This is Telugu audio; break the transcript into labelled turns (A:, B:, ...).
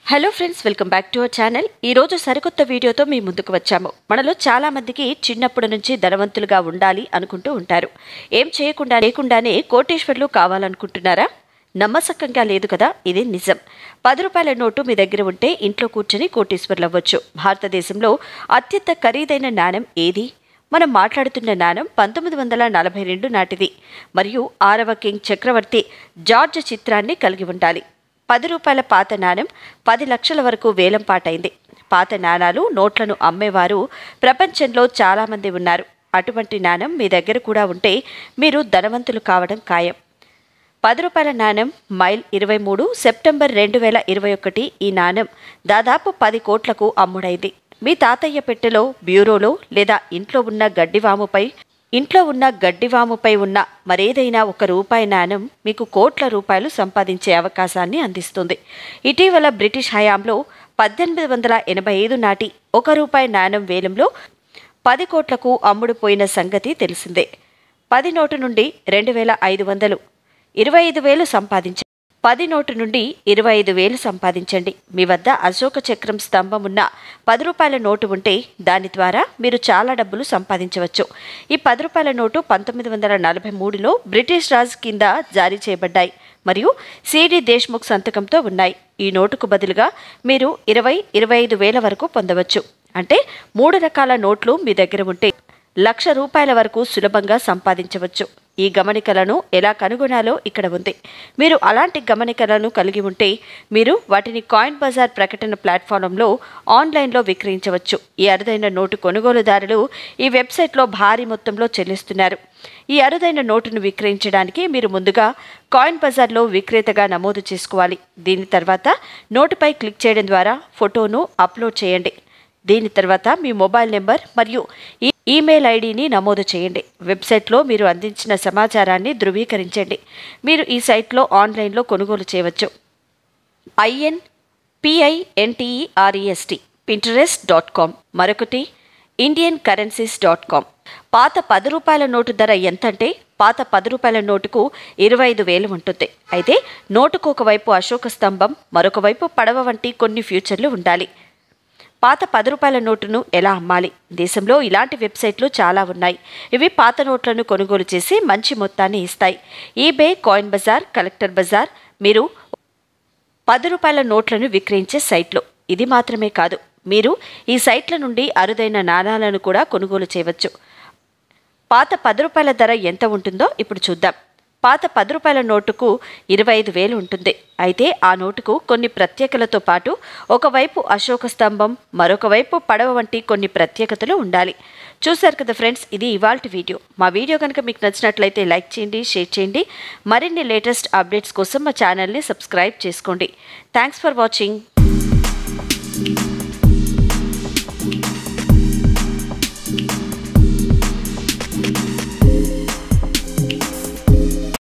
A: hello friends welcome back to our channel ఈరోజు సరికొత్త వీడియోతో మీ ముందుకు వచ్చాము మనలో చాలా మందికి చిన్నప్పటి నుంచి ధనవంతులుగా ఉండాలి అనుకుంటూ ఉంటారు ఏం చేయకుండా లేకుండానే కోటేశ్వర్లు కావాలనుకుంటున్నారా నమ్మసక్కంగా లేదు కదా ఇది నిజం పది రూపాయల నోటు మీ దగ్గర ఉంటే ఇంట్లో కూర్చొని కోటీశ్వర్లు అవ్వచ్చు భారతదేశంలో అత్యంత ఖరీదైన నాణెం ఏది మనం మాట్లాడుతున్న నాణం పంతొమ్మిది వందల నలభై రెండు నాటిది మరియు ఆరవ కింగ్ చక్రవర్తి జార్జ్ చిత్రాన్ని కలిగి ఉండాలి పది రూపాయల పాత నాణెం పది లక్షల వరకు వేలం పాటైంది పాత నాణాలు నోట్లను అమ్మేవారు ప్రపంచంలో చాలామంది ఉన్నారు అటువంటి నాణెం మీ దగ్గర కూడా ఉంటే మీరు ధనవంతులు కావడం ఖాయం పది రూపాయల నాణెం మైల్ ఇరవై మూడు సెప్టెంబర్ రెండు వేల ఇరవై ఒకటి ఈ నాణెం దాదాపు పది కోట్లకు అమ్ముడైంది మీ తాతయ్య పెట్టెలో బ్యూరోలో లేదా ఇంట్లో ఉన్న గడ్డివాముపై ఇంట్లో ఉన్న గడ్డివాముపై ఉన్న మరేదైనా ఒక రూపాయి నాణెం మీకు కోట్ల రూపాయలు సంపాదించే అవకాశాన్ని అందిస్తుంది ఇటీవల బ్రిటిష్ హయాంలో పద్దెనిమిది వందల ఎనభై ఐదు నాటి ఒక రూపాయి నాణెం వేలంలో పది కోట్లకు అమ్ముడుపోయిన సంగతి తెలిసిందే పది నోటు నుండి రెండు వేల ఐదు వందలు ఇరవై ఐదు వేలు సంపాదించండి పది నోటు నుండి ఇరవై ఐదు వేలు సంపాదించండి మీ వద్ద అశోక చక్రం స్తంభం ఉన్న పది రూపాయల నోటు ఉంటే దాని ద్వారా మీరు చాలా డబ్బులు సంపాదించవచ్చు ఈ పది రూపాయల నోటు పంతొమ్మిది వందల నలభై మూడులో బ్రిటిష్ రాజ్ కింద జారీ చేయబడ్డాయి మరియు సిడి దేశ్ముఖ్ సంతకంతో ఉన్నాయి ఈ నోటుకు బదులుగా మీరు ఇరవై ఇరవై ఐదు వేల వరకు పొందవచ్చు అంటే మూడు రకాల నోట్లు మీ దగ్గర ఉంటే లక్ష రూపాయల వరకు సులభంగా సంపాదించవచ్చు ఈ గమనికలను ఎలా కనుగొనాలో ఇక్కడ ఉంది మీరు అలాంటి గమనికలను కలిగి ఉంటే మీరు వాటిని కాయిన్ బజార్ ప్రకటన ప్లాట్ఫారంలో ఆన్లైన్లో విక్రయించవచ్చు ఈ అరుదైన నోటు కొనుగోలుదారులు ఈ వెబ్సైట్లో భారీ మొత్తంలో చెల్లిస్తున్నారు ఈ అరుదైన నోటును విక్రయించడానికి మీరు ముందుగా కాయిన్ బజార్లో విక్రేతగా నమోదు చేసుకోవాలి దీని తర్వాత నోటుపై క్లిక్ చేయడం ద్వారా ఫోటోను అప్లోడ్ చేయండి దీని తర్వాత మీ మొబైల్ నెంబర్ మరియు ఈ ఈమెయిల్ ఐడిని నమోదు చేయండి వెబ్సైట్లో మీరు అందించిన సమాచారాన్ని ధృవీకరించండి మీరు ఈ సైట్లో ఆన్లైన్లో కొనుగోలు చేయవచ్చు ఐఎన్ పిఐఎన్టీఈఆర్ఈఎస్టీ పింటరెస్ట్ డాట్ కామ్ మరొకటి ఇండియన్ కరెన్సీస్ డాట్ కామ్ పాత పది రూపాయల నోటు ధర ఎంతంటే పాత పది రూపాయల నోటుకు ఇరవై ఐదు వేలు ఉంటుంది అయితే నోటుకు ఒకవైపు అశోక స్తంభం మరొక వైపు పడవ వంటి కొన్ని ఫ్యూచర్లు ఉండాలి పాత పది రూపాయల నోటును ఎలా అమ్మాలి దేశంలో ఇలాంటి వెబ్సైట్లు చాలా ఉన్నాయి ఇవి పాత నోట్లను కొనుగోలు చేసి మంచి మొత్తాన్ని ఇస్తాయి eBay coin bazaar collector bazaar మీరు పది రూపాయల నోట్లను విక్రయించే సైట్లు ఇది మాత్రమే కాదు మీరు ఈ సైట్ల నుండి అరుదైన నాణాలను కూడా కొనుగోలు చేయవచ్చు పాత పది రూపాయల ధర ఎంత ఉంటుందో ఇప్పుడు చూద్దాం పాత పది రూపాయల నోటుకు ఇరవై ఐదు వేలు ఉంటుంది అయితే ఆ నోటుకు కొన్ని ప్రత్యేకలతో పాటు ఒకవైపు అశోక స్తంభం మరొక వైపు పడవ వంటి కొన్ని ప్రత్యేకతలు ఉండాలి చూశారు కదా ఫ్రెండ్స్ ఇది ఇవాల్టి వీడియో మా వీడియో కనుక మీకు నచ్చినట్లయితే లైక్ చేయండి షేర్ చేయండి మరిన్ని లేటెస్ట్ అప్డేట్స్ కోసం మా ఛానల్ని సబ్స్క్రైబ్ చేసుకోండి థ్యాంక్స్ ఫర్ వాచింగ్